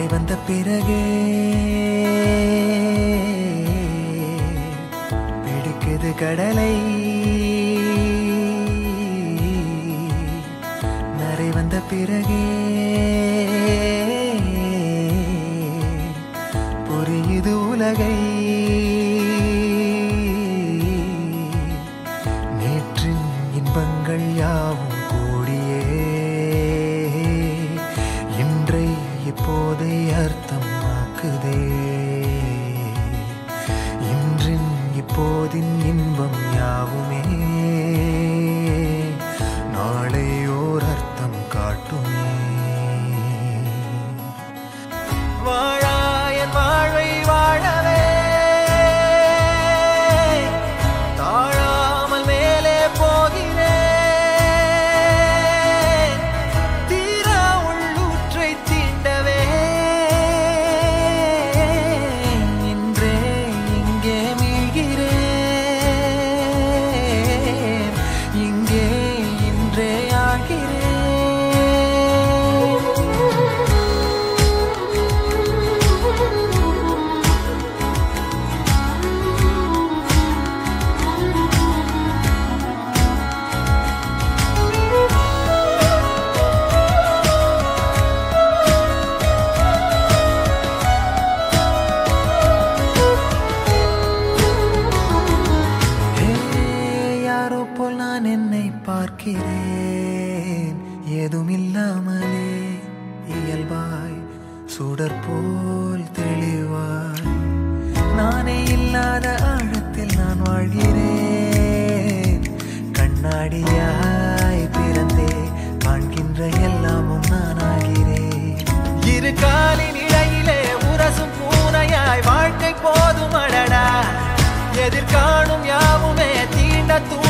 வந்த பிறகே பிடிக்குது கடலை நரை வந்த பிறகே புரியுது உலகை நேற்றின் இன்பங்கள் யாவும் கூடியே இன்றை இப்போதை அர்த்தமாக்குதே இன்றின் இப்போதின் இன்பம் யாவுமே நாளை ஓர் அர்த்தம் காட்டுமே வாழாயன் வாழ்வை வாழவே தாழாமல் மேலே போகிறேன் தீரா உள்ளூற்றை தீண்டவே இன்றே இங்கே மீழ்கிறேன் இங்கே இன்றே ஆகிறேன் ஹே, யாரோ போல் நான் என்னை பார்க்கிறேன் ஏதும் இல்லாமலே இயல்பாய் சுடர் போல் தெளிவாய் நானே இல்லாத ஆழத்தில் நான் வாழ்கிறேன் கண்ணாடியாய் பிறந்தே காண்கின்ற எல்லாமும் நான் ஆகிறேன் இரு காலின் இடையிலே உரசும் பூனையாய் வாழ்க்கை போதும் அடடா எதிர்காணும் யாவுமே தீண்ட தூ